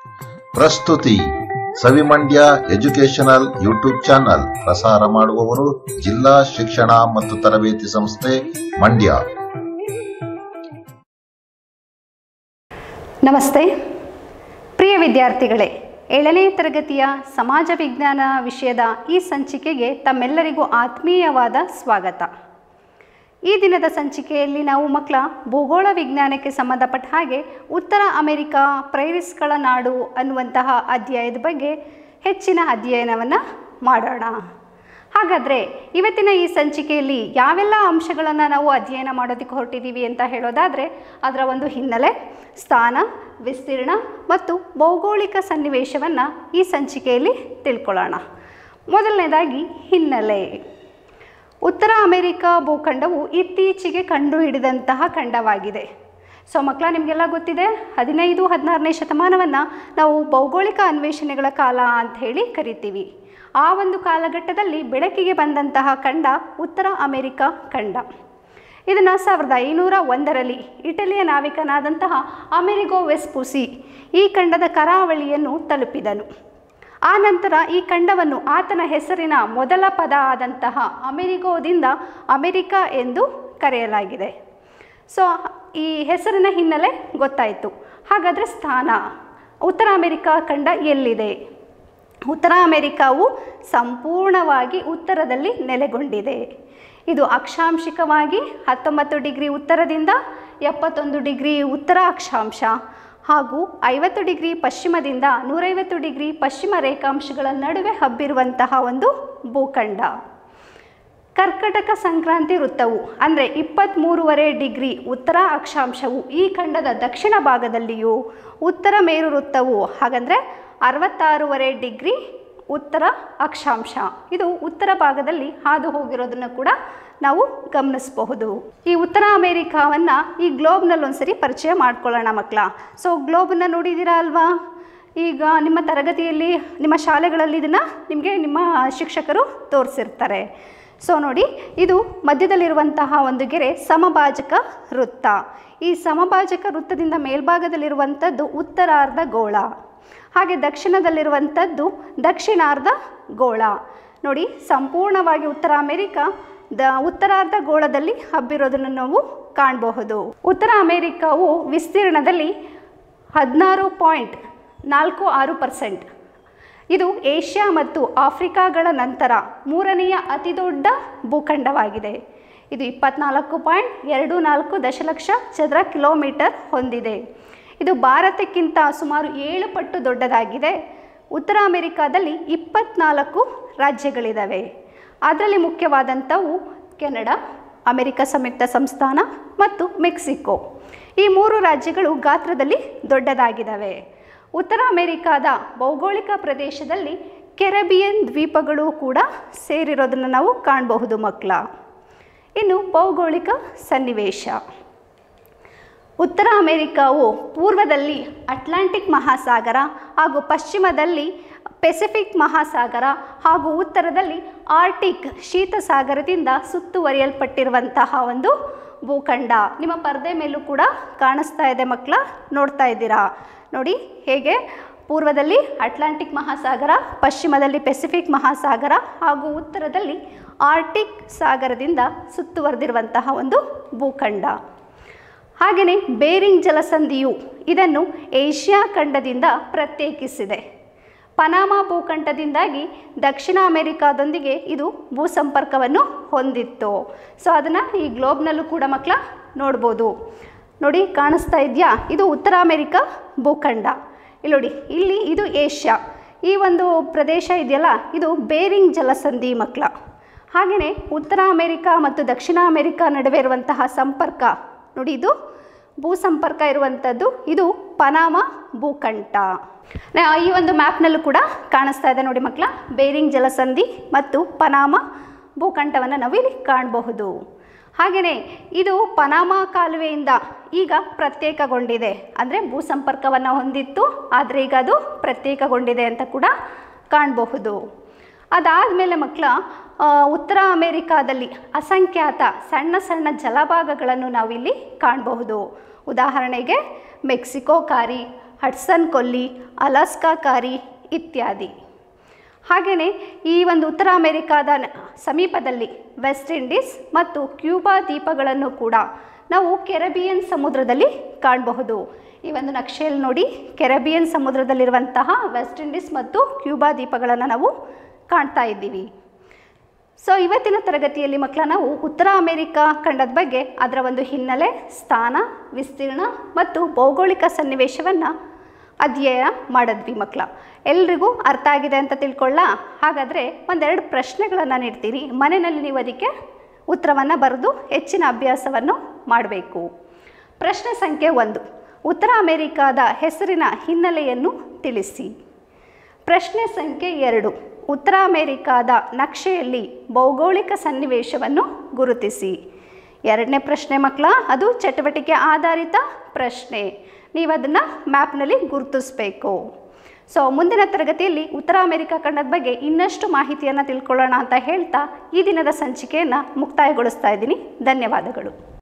ಪ್ರಸ್ತುತಿ ಸವಿಮಂಡ್ಯ educational YouTube channel ಪ್ರಸಾರ ಮಾಡುವವರು ಜಿಲ್ಲಾ ಶಿಕ್ಷಣ ಮತ್ತು ತರಬೇತಿ ಸಂಸ್ಥೆ ಮಂಡ್ಯ ನಮಸ್ತೆ ಪ್ರಿಯ ವಿದ್ಯಾರ್ಥಿಗಳೇ ಏಳನೇ ತರಗತಿಯ ಸಮಾಜ ವಿಜ್ಞಾನ ವಿಷಯದ ಈ ಸಂಚಿಕೆಗೆ ತಮ್ಮೆಲ್ಲರಿಗೂ ಆತ್ಮೀಯವಾದ ಸ್ವಾಗತ ಈ ದಿನದ ಸಂಚಿಕೆಯಲ್ಲಿ ನಾವು ಮಕ್ಕಳ ಭೂಗೋಳ ವಿಜ್ಞಾನಕ್ಕೆ ಸಂಬಂಧಪಟ್ಟ ಹಾಗೆ ಉತ್ತರ ಅಮೆರಿಕ ಪ್ರೈರಿಸ್ಗಳ ನಾಡು ಅನ್ನುವಂತಹ ಅಧ್ಯಾಯದ ಬಗ್ಗೆ ಹೆಚ್ಚಿನ ಅಧ್ಯಯನವನ್ನು ಮಾಡೋಣ ಹಾಗಾದರೆ ಇವತ್ತಿನ ಈ ಸಂಚಿಕೆಯಲ್ಲಿ ಯಾವೆಲ್ಲ ಅಂಶಗಳನ್ನು ನಾವು ಅಧ್ಯಯನ ಮಾಡೋದಕ್ಕೆ ಹೊರಟಿದ್ದೀವಿ ಅಂತ ಹೇಳೋದಾದರೆ ಅದರ ಒಂದು ಹಿನ್ನೆಲೆ ಸ್ಥಾನ ವಿಸ್ತೀರ್ಣ ಮತ್ತು ಭೌಗೋಳಿಕ ಸನ್ನಿವೇಶವನ್ನು ಈ ಸಂಚಿಕೆಯಲ್ಲಿ ತಿಳ್ಕೊಳ್ಳೋಣ ಮೊದಲನೇದಾಗಿ ಹಿನ್ನೆಲೆ ಉತ್ತರ ಅಮೆರಿಕ ಭೂಖಂಡವು ಇತ್ತೀಚೆಗೆ ಕಂಡುಹಿಡಿದಂತಹ ಖಂಡವಾಗಿದೆ ಸೊ ಮಕ್ಕಳ ನಿಮಗೆಲ್ಲ ಗೊತ್ತಿದೆ ಹದಿನೈದು ಹದಿನಾರನೇ ಶತಮಾನವನ್ನು ನಾವು ಭೌಗೋಳಿಕ ಅನ್ವೇಷಣೆಗಳ ಕಾಲ ಅಂತ ಹೇಳಿ ಕರಿತೀವಿ ಆ ಒಂದು ಕಾಲಘಟ್ಟದಲ್ಲಿ ಬೆಳಕಿಗೆ ಬಂದಂತಹ ಖಂಡ ಉತ್ತರ ಅಮೆರಿಕ ಖಂಡ ಇದನ್ನು ಸಾವಿರದ ಐನೂರ ಒಂದರಲ್ಲಿ ಇಟಲಿಯ ನಾವಿಕನಾದಂತಹ ಅಮೆರಿಗೋ ವೆಸ್ಪುಸಿ ಈ ಖಂಡದ ಕರಾವಳಿಯನ್ನು ತಲುಪಿದನು ಆ ನಂತರ ಈ ಖಂಡವನ್ನು ಆತನ ಹೆಸರಿನ ಮೊದಲ ಪದ ಆದಂತಹ ಅಮೆರಿಗೋದಿಂದ ಅಮೆರಿಕ ಎಂದು ಕರೆಯಲಾಗಿದೆ ಸೊ ಈ ಹೆಸರಿನ ಹಿನ್ನೆಲೆ ಗೊತ್ತಾಯಿತು ಹಾಗಾದರೆ ಸ್ಥಾನ ಉತ್ತರ ಅಮೆರಿಕ ಖಂಡ ಎಲ್ಲಿದೆ ಉತ್ತರ ಅಮೆರಿಕಾವು ಸಂಪೂರ್ಣವಾಗಿ ಉತ್ತರದಲ್ಲಿ ನೆಲೆಗೊಂಡಿದೆ ಇದು ಅಕ್ಷಾಂಶಿಕವಾಗಿ ಹತ್ತೊಂಬತ್ತು ಡಿಗ್ರಿ ಉತ್ತರದಿಂದ ಎಪ್ಪತ್ತೊಂದು ಡಿಗ್ರಿ ಉತ್ತರ ಅಕ್ಷಾಂಶ ಹಾಗೂ ಐವತ್ತು ಡಿಗ್ರಿ ಪಶ್ಚಿಮದಿಂದ ನೂರೈವತ್ತು ಡಿಗ್ರಿ ಪಶ್ಚಿಮ ರೇಖಾಂಶಗಳ ನಡುವೆ ಹಬ್ಬಿರುವಂತಹ ಒಂದು ಭೂಖಂಡ ಕರ್ಕಟಕ ಸಂಕ್ರಾಂತಿ ವೃತ್ತವು ಅಂದರೆ ಇಪ್ಪತ್ತ್ಮೂರುವರೆ ಡಿಗ್ರಿ ಉತ್ತರ ಅಕ್ಷಾಂಶವು ಈ ಖಂಡದ ದಕ್ಷಿಣ ಭಾಗದಲ್ಲಿಯೂ ಉತ್ತರ ಮೇರು ವೃತ್ತವು ಹಾಗಂದರೆ ಅರವತ್ತಾರೂವರೆ ಡಿಗ್ರಿ ಉತ್ತರ ಅಕ್ಷಾಂಶ ಇದು ಉತ್ತರ ಭಾಗದಲ್ಲಿ ಹಾದು ಹೋಗಿರೋದನ್ನು ಕೂಡ ನಾವು ಗಮನಿಸಬಹುದು ಈ ಉತ್ತರ ಅಮೇರಿಕಾವನ್ನು ಈ ಗ್ಲೋಬ್ನಲ್ಲಿ ಒಂದ್ಸರಿ ಪರಿಚಯ ಮಾಡ್ಕೊಳ್ಳೋಣ ಮಕ್ಕಳ ಸೊ ಗ್ಲೋಬನ್ನು ನೋಡಿದ್ದೀರಾ ಅಲ್ವಾ ಈಗ ನಿಮ್ಮ ತರಗತಿಯಲ್ಲಿ ನಿಮ್ಮ ಶಾಲೆಗಳಲ್ಲಿ ಇದನ್ನು ನಿಮಗೆ ನಿಮ್ಮ ಶಿಕ್ಷಕರು ತೋರಿಸಿರ್ತಾರೆ ಸೊ ನೋಡಿ ಇದು ಮಧ್ಯದಲ್ಲಿರುವಂತಹ ಒಂದು ಗೆರೆ ಸಮಭಾಜಕ ವೃತ್ತ ಈ ಸಮಭಾಜಕ ವೃತ್ತದಿಂದ ಮೇಲ್ಭಾಗದಲ್ಲಿರುವಂಥದ್ದು ಉತ್ತರಾರ್ಧ ಗೋಳ ಹಾಗೆ ದಕ್ಷಿಣದಲ್ಲಿರುವಂಥದ್ದು ದಕ್ಷಿಣಾರ್ಧ ಗೋಳ ನೋಡಿ ಸಂಪೂರ್ಣವಾಗಿ ಉತ್ತರ ಅಮೆರಿಕ ದ ಉತ್ತರಾರ್ಧ ಗೋಳದಲ್ಲಿ ಹಬ್ಬಿರೋದನ್ನು ನಾವು ಕಾಣಬಹುದು ಉತ್ತರ ಅಮೆರಿಕವು ವಿಸ್ತೀರ್ಣದಲ್ಲಿ ಹದಿನಾರು ಪಾಯಿಂಟ್ ನಾಲ್ಕು ಆರು ಪರ್ಸೆಂಟ್ ಇದು ಏಷ್ಯಾ ಮತ್ತು ಆಫ್ರಿಕಾಗಳ ನಂತರ ಮೂರನೆಯ ಅತಿದೊಡ್ಡ ಭೂಖಂಡವಾಗಿದೆ ಇದು ಇಪ್ಪತ್ನಾಲ್ಕು ಪಾಯಿಂಟ್ ಎರಡು ನಾಲ್ಕು ದಶಲಕ್ಷ ಚದರ ಕಿಲೋಮೀಟರ್ ಹೊಂದಿದೆ ಇದು ಭಾರತಕ್ಕಿಂತ ಸುಮಾರು ಏಳು ಪಟ್ಟು ದೊಡ್ಡದಾಗಿದೆ ಉತ್ತರ ಅಮೆರಿಕಾದಲ್ಲಿ ಇಪ್ಪತ್ನಾಲ್ಕು ರಾಜ್ಯಗಳಿದ್ದಾವೆ ಅದರಲ್ಲಿ ಮುಖ್ಯವಾದಂಥವು ಕೆನಡಾ ಅಮೆರಿಕ ಸಂಯುಕ್ತ ಸಂಸ್ಥಾನ ಮತ್ತು ಮೆಕ್ಸಿಕೋ ಈ ಮೂರು ರಾಜ್ಯಗಳು ಗಾತ್ರದಲ್ಲಿ ದೊಡ್ಡದಾಗಿದ್ದಾವೆ ಉತ್ತರ ಅಮೆರಿಕಾದ ಭೌಗೋಳಿಕ ಪ್ರದೇಶದಲ್ಲಿ ಕೆರಬಿಯನ್ ದ್ವೀಪಗಳು ಕೂಡ ಸೇರಿರೋದನ್ನು ನಾವು ಕಾಣಬಹುದು ಮಕ್ಕಳ ಇನ್ನು ಭೌಗೋಳಿಕ ಸನ್ನಿವೇಶ ಉತ್ತರ ಅಮೆರಿಕಾವು ಪೂರ್ವದಲ್ಲಿ ಅಟ್ಲಾಂಟಿಕ್ ಮಹಾಸಾಗರ ಹಾಗೂ ಪಶ್ಚಿಮದಲ್ಲಿ ಪೆಸಿಫಿಕ್ ಮಹಾಸಾಗರ ಹಾಗೂ ಉತ್ತರದಲ್ಲಿ ಆರ್ಟಿಕ್ ಶೀತ ಸಾಗರದಿಂದ ಸುತ್ತುವರಿಯಲ್ಪಟ್ಟಿರುವಂತಹ ಒಂದು ಭೂಖಂಡ ನಿಮ್ಮ ಪರದೆ ಮೇಲೂ ಕೂಡ ಕಾಣಿಸ್ತಾ ಇದೆ ಮಕ್ಕಳ ನೋಡ್ತಾ ಇದ್ದೀರಾ ನೋಡಿ ಹೇಗೆ ಪೂರ್ವದಲ್ಲಿ ಅಟ್ಲಾಂಟಿಕ್ ಮಹಾಸಾಗರ ಪಶ್ಚಿಮದಲ್ಲಿ ಪೆಸಿಫಿಕ್ ಮಹಾಸಾಗರ ಹಾಗೂ ಉತ್ತರದಲ್ಲಿ ಆರ್ಟಿಕ್ ಸಾಗರದಿಂದ ಸುತ್ತುವರೆದಿರುವಂತಹ ಒಂದು ಭೂಖಂಡ ಹಾಗೆಯೇ ಬೇರಿಂಗ್ ಜಲಸಂಧಿಯು ಇದನ್ನು ಏಷ್ಯಾ ಖಂಡದಿಂದ ಪ್ರತ್ಯೇಕಿಸಿದೆ ಪನಾಮಾ ಭೂಖಂಡದಿಂದಾಗಿ ದಕ್ಷಿಣ ಅಮೆರಿಕಾದೊಂದಿಗೆ ಇದು ಭೂ ಸಂಪರ್ಕವನ್ನು ಹೊಂದಿತ್ತು ಸೊ ಅದನ್ನು ಈ ಗ್ಲೋಬ್ನಲ್ಲೂ ಕೂಡ ಮಕ್ಕಳ ನೋಡ್ಬೋದು ನೋಡಿ ಕಾಣಿಸ್ತಾ ಇದೆಯಾ ಇದು ಉತ್ತರ ಅಮೆರಿಕ ಭೂಖಂಡ ಇಲ್ಲಿ ನೋಡಿ ಇಲ್ಲಿ ಇದು ಏಷ್ಯಾ ಈ ಒಂದು ಪ್ರದೇಶ ಇದೆಯಲ್ಲ ಇದು ಬೇರಿಂಗ್ ಜಲಸಂಧಿ ಮಕ್ಕಳ ಹಾಗೆಯೇ ಉತ್ತರ ಅಮೆರಿಕ ಮತ್ತು ದಕ್ಷಿಣ ಅಮೆರಿಕ ನಡುವೆ ಇರುವಂತಹ ಸಂಪರ್ಕ ನೋಡಿ ಇದು ಭೂ ಸಂಪರ್ಕ ಇರುವಂಥದ್ದು ಇದು ಪನಾಮ ಭೂಖಂಡ ನಾ- ಈ ಒಂದು ಮ್ಯಾಪ್ನಲ್ಲೂ ಕೂಡ ಕಾಣಿಸ್ತಾ ಇದೆ ನೋಡಿ ಮಕ್ಕಳ ಬೇರಿಂಗ್ ಜಲಸಂಧಿ ಮತ್ತು ಪನಾಮ ಭೂಖಂಡವನ್ನು ನಾವು ಇಲ್ಲಿ ಕಾಣಬಹುದು ಹಾಗೆಯೇ ಇದು ಪನಾಮ ಕಾಲುವೆಯಿಂದ ಈಗ ಪ್ರತ್ಯೇಕಗೊಂಡಿದೆ ಅಂದರೆ ಭೂ ಸಂಪರ್ಕವನ್ನು ಹೊಂದಿತ್ತು ಆದರೆ ಈಗ ಅದು ಪ್ರತ್ಯೇಕಗೊಂಡಿದೆ ಅಂತ ಕೂಡ ಕಾಣಬಹುದು ಅದಾದಮೇಲೆ ಮಕ್ಕಳ ಆ, ಉತ್ತರ ಅಮೇರಿಕಾದಲ್ಲಿ ಅಸಂಖ್ಯಾತ ಸಣ್ಣ ಸಣ್ಣ ಜಲಭಾಗಗಳನ್ನು ನಾವಿಲ್ಲಿ ಕಾಣಬಹುದು ಉದಾಹರಣೆಗೆ ಮೆಕ್ಸಿಕೋ ಕಾರಿ ಹಡ್ಸನ್ ಕೊಲ್ಲಿ ಅಲಾಸ್ಕಾ ಕಾರಿ ಇತ್ಯಾದಿ ಹಾಗೆಯೇ ಈ ಒಂದು ಉತ್ತರ ಅಮೆರಿಕಾದ ನ- ಸಮೀಪದಲ್ಲಿ ವೆಸ್ಟ್ ಇಂಡೀಸ್ ಮತ್ತು ಕ್ಯೂಬಾ ದ್ವೀಪಗಳನ್ನು ಕೂಡ ನಾವು ಕೆರಬಿಯನ್ ಸಮುದ್ರದಲ್ಲಿ ಕಾಣಬಹುದು ಈ ಒಂದು ನಕ್ಷೆಯಲ್ಲಿ ನೋಡಿ ಕೆರಬಿಯನ್ ಸಮುದ್ರದಲ್ಲಿರುವಂತಹ ವೆಸ್ಟ್ ಇಂಡೀಸ್ ಮತ್ತು ಕ್ಯೂಬಾ ದ್ವೀಪಗಳನ್ನು ನಾವು ಕಾಣ್ತಾ ಇದ್ದೀವಿ ಸೊ ಇವತ್ತಿನ ತರಗತಿಯಲ್ಲಿ ಮಕ್ಕಳ ನಾವು ಉತ್ತರ ಅಮೆರಿಕಾ ಖಂಡದ ಬಗ್ಗೆ ಅದರ ಒಂದು ಹಿನ್ನೆಲೆ ಸ್ಥಾನ ವಿಸ್ತೀರ್ಣ ಮತ್ತು ಭೌಗೋಳಿಕ ಸನ್ನಿವೇಶವನ್ನು ಅಧ್ಯಯನ ಮಾಡಿದ್ವಿ ಮಕ್ಕಳ ಎಲ್ರಿಗೂ ಅರ್ಥ ಆಗಿದೆ ಅಂತ ತಿಳ್ಕೊಳ್ಳ ಹಾಗಾದರೆ ಒಂದೆರಡು ಪ್ರಶ್ನೆಗಳನ್ನು ನೀಡ್ತೀನಿ ಮನೆಯಲ್ಲಿ ನೀವು ಅದಕ್ಕೆ ಉತ್ತರವನ್ನು ಬರೆದು ಹೆಚ್ಚಿನ ಅಭ್ಯಾಸವನ್ನು ಮಾಡಬೇಕು ಪ್ರಶ್ನೆ ಸಂಖ್ಯೆ ಒಂದು ಉತ್ತರ ಅಮೆರಿಕಾದ ಹೆಸರಿನ ಹಿನ್ನೆಲೆಯನ್ನು ತಿಳಿಸಿ ಪ್ರಶ್ನೆ ಸಂಖ್ಯೆ ಎರಡು ಉತ್ತರ ಅಮೆರಿಕಾದ ನಕ್ಷೆಯಲ್ಲಿ ಭೌಗೋಳಿಕ ಸನ್ನಿವೇಶವನ್ನು ಗುರುತಿಸಿ ಎರಡನೇ ಪ್ರಶ್ನೆ ಮಕ್ಕಳ ಅದು ಚಟುವಟಿಕೆ ಆಧಾರಿತ ಪ್ರಶ್ನೆ ನೀವು ಅದನ್ನು ಮ್ಯಾಪ್ನಲ್ಲಿ ಗುರುತಿಸಬೇಕು ಸೊ ಮುಂದಿನ ತರಗತಿಯಲ್ಲಿ ಉತ್ತರ ಅಮೆರಿಕ ಖಂಡದ ಬಗ್ಗೆ ಇನ್ನಷ್ಟು ಮಾಹಿತಿಯನ್ನು ತಿಳ್ಕೊಳ್ಳೋಣ ಅಂತ ಹೇಳ್ತಾ ಈ ದಿನದ ಸಂಚಿಕೆಯನ್ನು ಮುಕ್ತಾಯಗೊಳಿಸ್ತಾ ಇದ್ದೀನಿ ಧನ್ಯವಾದಗಳು